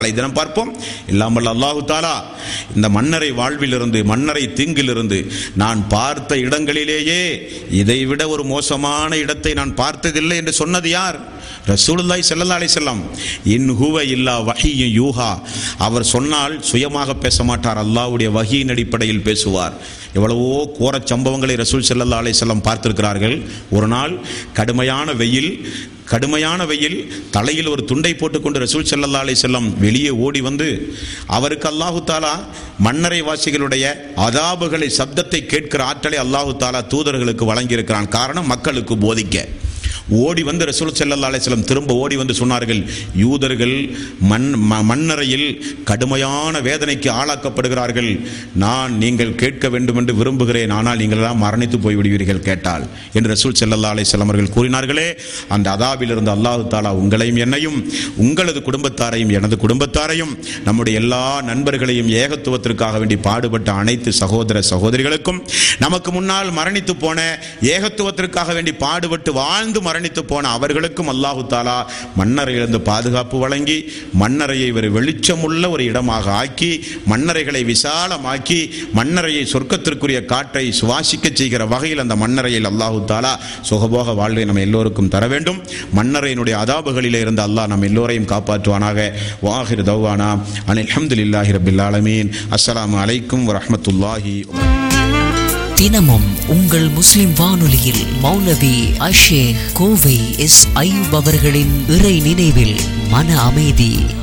நாளை தினம் பார்ப்போம் இல்லாமல் அல்லாஹு தாலா இந்த மன்னரை வாழ்விலிருந்து மன்னரை தீங்கிலிருந்து நான் பார்த்த இடங்களிலேயே இதைவிட ஒரு மோசமான இடத்தை நான் பார்த்ததில்லை என்று சொன்னது யார் ரசூலுல்லாஹி ஸல்லல்லாஹு அலைஹி வஸல்லம் இன் ஹுவ இல்லா வஹியு யூஹா அவர் சொன்னால் சுயமாக பேச மாட்டார் அல்லாஹ்வுடைய வஹியின் அடிப்படையில் பேசுவார் எவ்வளவோ கோரச் சம்பவங்களை ரசூல் ஸல்லல்லாஹு அலைஹி வஸல்லம் பார்த்திருக்கிறார்கள் ஒரு நாள் கடுமையான வெயில் கடுமையான வெயில் தலையில் ஒரு துண்டை போட்டுக்கொண்டு ரசூல் ஸல்லல்லாஹு அலைஹி வஸல்லம் வெளியே ஓடி வந்து அவருக்கு அல்லாஹு தாலா மன்னரை வாசிகளுடைய அதாபுகளை சப்தத்தை கேட்கிற ஆற்றலை அல்லாஹு தாலா தூதர்களுக்கு வழங்கியிருக்கிறான் காரணம் மக்களுக்கு போதிக்க ஓடி வந்து ரசூல் ஸல்லல்லாஹு அலைஹி வஸல்லம் திரும்ப ஓடி வந்து சொன்னார்கள் யூதர்கள் மண் ம- மண்ணறையில் கடுமையான வேதனைக்கு ஆளாக்கப்படுகிறார்கள் நான் நீங்கள் கேட்க வேண்டும் என்று விரும்புகிறேன் ஆனால் நீங்கள் எல்லாம் மரணித்து போய்விடுவீர்கள் கேட்டால் என்று ரசூல் ஸல்லல்லாஹு அலைஹி வஸல்லம் அவர்கள் கூறினார்களே அந்த அதாபிலிருந்து அல்லாஹு தாலா உங்களையும் என்னையும் உங்களது குடும்பத்தாரையும் எனது குடும்பத்தாரையும் நம்முடைய எல்லா நண்பர்களையும் ஏகத்துவத்திற்காக வேண்டி பாடுபட்ட அனைத்து சகோதர சகோதரிகளுக்கும் நமக்கு முன்னால் மரணித்து போன ஏகத்துவத்திற்காக வேண்டி பாடுபட்டு வாழ்ந்து மரணித்து போன அவர்களுக்கும் அல்லாஹு தாலா மன்னரையிலிருந்து பாதுகாப்பு வழங்கி மன்னரையை ஒரு வெளிச்சமுள்ள ஒரு இடமாக ஆக்கி மன்னரைகளை விசாலமாக்கி மன்னரையை சொர்க்கத்திற்குரிய காற்றை சுவாசிக்க செய்கிற வகையில் அந்த மன்னரையில் அல்லாஹு தாலா சுகபோக வாழ்வை நம்ம எல்லோருக்கும் தர வேண்டும் மன்னரையினுடைய அதாபுகளிலே இருந்து அல்லாஹ் நம்ம எல்லோரையும் காப்பாற்றுவானாக வாஹிர் தௌவானா அனில் அஹமதுல்லாஹி ரபில் ஆலமீன் அஸ்ஸலாமு அலைக்கும் வரஹ்மத்துல்லாஹி தினமும் உங்கள் முஸ்லிம் வானொலியில் மௌலவி அஷேக் கோவை எஸ் ஐயூப் அவர்களின் இறை நினைவில் மன அமைதி